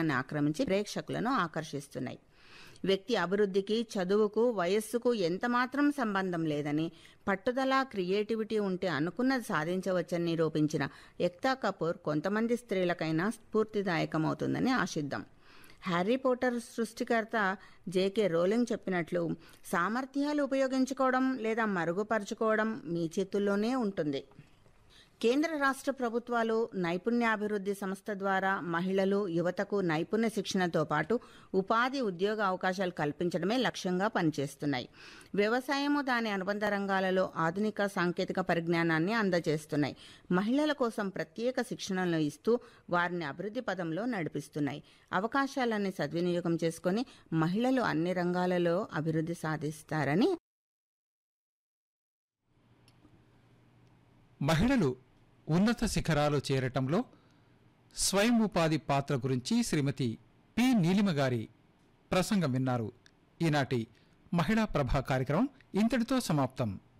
స్థానాన్ని ఆక్రమించి ప్రేక్షకులను ఆకర్షిస్తున్నాయి వ్యక్తి అభివృద్ధికి చదువుకు వయస్సుకు ఎంతమాత్రం సంబంధం లేదని పట్టుదల క్రియేటివిటీ ఉంటే అనుకున్నది సాధించవచ్చని నిరూపించిన ఎక్తా కపూర్ కొంతమంది స్త్రీలకైనా స్ఫూర్తిదాయకమవుతుందని ఆశిద్దాం హ్యారీ పోటర్ సృష్టికర్త జేకే రోలింగ్ చెప్పినట్లు సామర్థ్యాలు ఉపయోగించుకోవడం లేదా మరుగుపరుచుకోవడం మీ చేతుల్లోనే ఉంటుంది కేంద్ర రాష్ట్ర ప్రభుత్వాలు నైపుణ్యాభివృద్ధి సంస్థ ద్వారా మహిళలు యువతకు నైపుణ్య శిక్షణతో పాటు ఉపాధి ఉద్యోగ అవకాశాలు కల్పించడమే లక్ష్యంగా పనిచేస్తున్నాయి వ్యవసాయము దాని అనుబంధ రంగాలలో ఆధునిక సాంకేతిక పరిజ్ఞానాన్ని అందజేస్తున్నాయి మహిళల కోసం ప్రత్యేక శిక్షణలను ఇస్తూ వారిని అభివృద్ధి పదంలో నడిపిస్తున్నాయి అవకాశాలన్నీ సద్వినియోగం చేసుకొని మహిళలు అన్ని రంగాలలో అభివృద్ధి సాధిస్తారని మహిళలు ఉన్నత శిఖరాలు చేరటంలో స్వయం ఉపాధి పాత్ర గురించి శ్రీమతి పి నీలిమ గారి ప్రసంగం విన్నారు ఈనాటి మహిళా ప్రభా కార్యక్రమం ఇంతటితో సమాప్తం